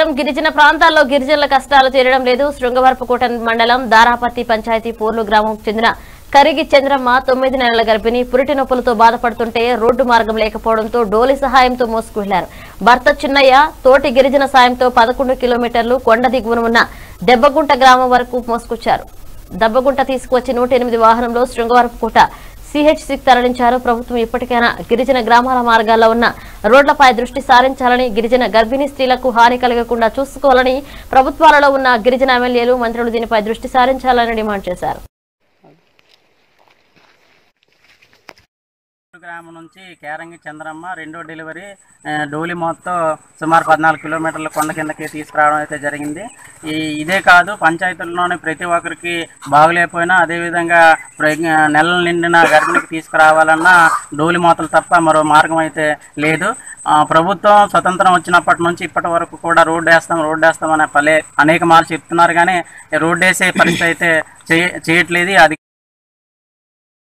మాత్రం గిరిజన ప్రాంతాల్లో గిరిజనుల కష్టాలు తీరడం లేదు శృంగవరపుకోట మండలం దారాపత్తి పంచాయతీ పూర్లు గ్రామం చెందిన కరిగి చంద్రమ్మ తొమ్మిది నెలల గర్భిణి పురిటి నొప్పులతో బాధపడుతుంటే రోడ్డు మార్గం లేకపోవడంతో డోలి సహాయంతో మోసుకు వెళ్లారు భర్త చిన్నయ్య తోటి గిరిజన సాయంతో పదకొండు కిలోమీటర్లు కొండ దిగువన ఉన్న దెబ్బగుంట గ్రామం వరకు మోసుకొచ్చారు దెబ్బగుంట తీసుకువచ్చి నూట ఎనిమిది వాహనంలో శృంగవరపుకోట సిహెచ్సి తరలించారు ప్రభుత్వం ఇప్పటికైనా గిరిజన గ్రామాల మార్గాల్లో ఉన్న రోడ్లపై దృష్టి సారించాలని గిరిజన గర్భిణీ స్త్రీలకు హాని కలగకుండా చూసుకోవాలని ప్రభుత్వాలలో ఉన్న గిరిజన ఎమ్మెల్యేలు మంత్రులు దీనిపై దృష్టి సారించాలని డిమాండ్ చేశారు గ్రామం నుంచి కేరంగి చంద్రమ్మ రెండో డెలివరీ ఆ, డోలి మొత్తం సుమారు పద్నాలుగు కిలోమీటర్ల కొండ కిందకి తీసుకురావడం అయితే జరిగింది ఈ ఇదే కాదు పంచాయతీల్లోని ప్రతి ఒక్కరికి బాగులేకపోయినా అదేవిధంగా ప్ర- నెలలు నిండిన గర్భిణికి తీసుకురావాలన్నా డోలి మూతలు తప్ప మరో మార్గం అయితే లేదు ఆ, ప్రభుత్వం స్వతంత్రం వచ్చినప్పటి నుంచి ఇప్పటి వరకు కూడా రోడ్డు వేస్తాం రోడ్డు వేస్తాం అనే పలే అనేక మార్లు చెప్తున్నారు కానీ రోడ్డు వేసే పరిస్థితి అయితే చేయ చేయట్లేదు అది